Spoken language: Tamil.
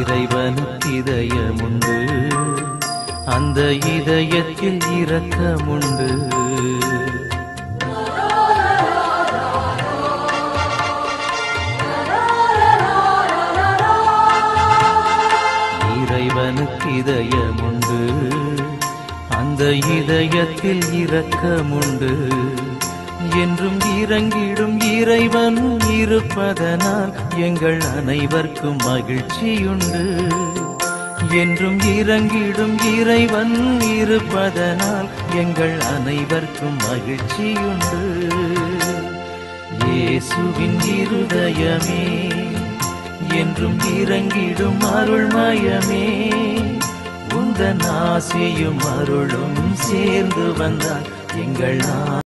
இறைவனுக்கு இதயமுண்டு அந்த இதயத்தில் இரக்கமுண்டு இறைவனுக்கு இதயமுண்டு அந்த இதயத்தில் இரக்கமுண்டு என்றும் இறங்கிடும் இறைவன் இருப்பதனால் எங்கள் அனைவருக்கும் மகிழ்ச்சியுண்டு என்றும் இறங்கிடும் இறைவன் இருப்பதனால் எங்கள் அனைவருக்கும் மகிழ்ச்சியுண்டு இயேசுவின் இருதயமே என்றும் இறங்கிடும் அருள்மயமே உந்தன் ஆசையும் அருளும் சேர்ந்து வந்தால் எங்கள்